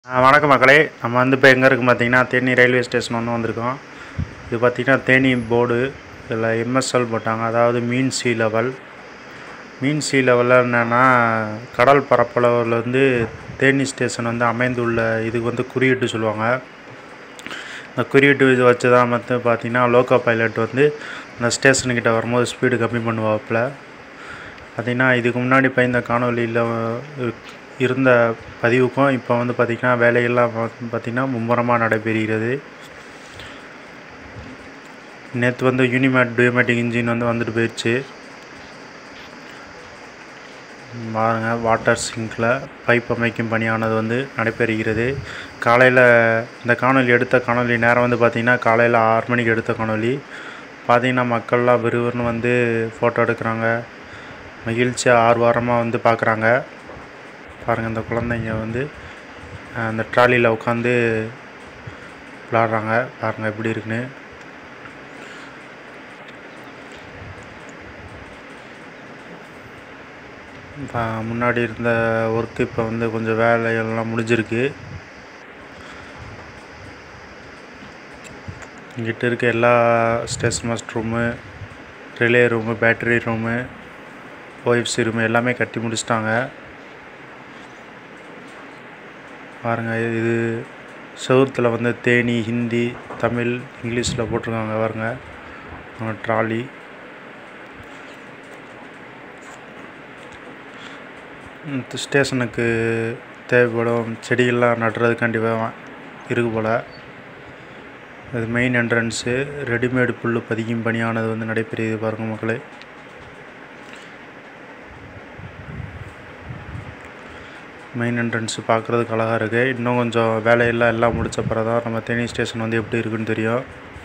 ஆ, வணக்கம் மக்களே நம்ம வந்து இப்போ எங்கே இருக்கு பார்த்தீங்கன்னா தேனி ரயில்வே ஸ்டேஷன் வந்து வந்திருக்கோம் இது பார்த்தீங்கன்னா தேனி போர்டு இதில் எம்எஸ்எல் போட்டாங்க அதாவது mean sea level mean sea லெவலில் என்னென்னா கடல் பரப்பளவில் வந்து தேனி ஸ்டேஷன் வந்து அமைந்துள்ள இதுக்கு வந்து குறியீட்டு சொல்லுவாங்க இந்த குறியீட்டு இது வச்சு தான் வந்து பார்த்தீங்கன்னா லோக்கோ பைலட் வந்து இந்த ஸ்டேஷனுக்கிட்ட வரும்போது ஸ்பீடு கம்மி பண்ணுவாப்பில் பார்த்திங்கன்னா இதுக்கு முன்னாடி இப்போ இந்த காணொலியில் இருந்த பதிவுக்கும் இப்போ வந்து பார்த்திங்கன்னா வேலையெல்லாம் பார்த்திங்கன்னா மும்முரமாக நடைபெறுகிறது நேற்று வந்து யூனிமேட் டியோமேட்டிக் இன்ஜின் வந்து வந்துட்டு போயிடுச்சு பாருங்க வாட்டர் சிங்கில் பைப் அமைக்கும் பணியானது வந்து நடைபெறுகிறது காலையில் இந்த காணொலி எடுத்த காணொலி நேரம் வந்து பார்த்திங்கன்னா காலையில் ஆறு மணிக்கு எடுத்த காணொலி பார்த்திங்கன்னா மக்கள்லாம் விறுவிறுன்னு வந்து ஃபோட்டோ எடுக்கிறாங்க மகிழ்ச்சியாக ஆர்வாரமாக வந்து பார்க்குறாங்க பாருங்கள் இந்த குழந்தைங்க வந்து அஹ், அந்த ட்ராலியில் உட்காந்து விளாட்றாங்க பாருங்கள் எப்படி இருக்குன்னு இப்போ முன்னாடி இருந்த ஒர்க்கு இப்போ வந்து கொஞ்சம் வேலைகள்லாம் முடிஞ்சிருக்கு இங்கிட்ட இருக்க எல்லா station master room relay room battery room OFC room எல்லாமே கட்டி முடிச்சிட்டாங்க பாருங்கள் இது செவுத்தில் வந்து தேனி ஹிந்தி தமிழ் இங்கிலீஷில் போட்டிருக்காங்க பாருங்க ட்ராலி இந்த ஸ்டேஷனுக்கு தேவைப்படும் செடிகள்லாம் நடுறதுக்காண்டி வே- இருக்கு போல் இது மெயின் என்ட்ரன்ஸு ரெடிமேடு புல் பதிக்கும் பணியானது வந்து நடைபெறுகிறது பாருங்க மக்களே மெயின் என்ட்ரன்ஸ் பார்க்குறதுக்கு அழகாக இருக்குது இன்னும் கொஞ்சம் வேலையெல்லாம் எல்லாம் முடிச்ச பிறகு தான் நம்ம தேனி ஸ்டேஷன் வந்து எப்படி இருக்குன்னு தெரியும்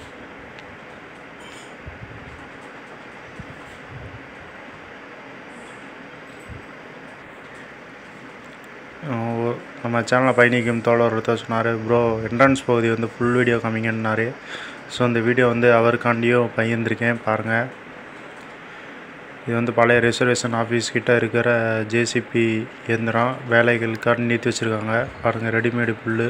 அஹ் ஒ- நம்ம சேனலில் பயணிக்கும் தோழர் ஒருத்தர் சொன்னார் ப்ரோ என்ட்ரன்ஸ் பகுதி வந்து ஃபுல் வீடியோ காமிங்கன்னாரு ஸோ அந்த வீடியோ வந்து அவருக்காண்டியும் பகிர்ந்திருக்கேன் பாருங்கள் இது வந்து பழைய ரிசர்வேஷன் ஆஃபீஸ் கிட்ட இருக்கிற ஜேசிபி இயந்திரம் வேலைகளுக்காக நீட்டி வச்சுருக்காங்க பாருங்கள் ரெடிமேடு புல்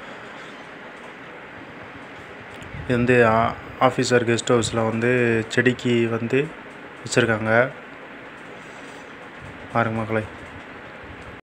இது வந்து ஆ- ஆஃபீஸர் கெஸ்ட் ஹவுஸில் வந்து செடிக்கு வந்து வச்சுருக்காங்க பாருங்க மக்களே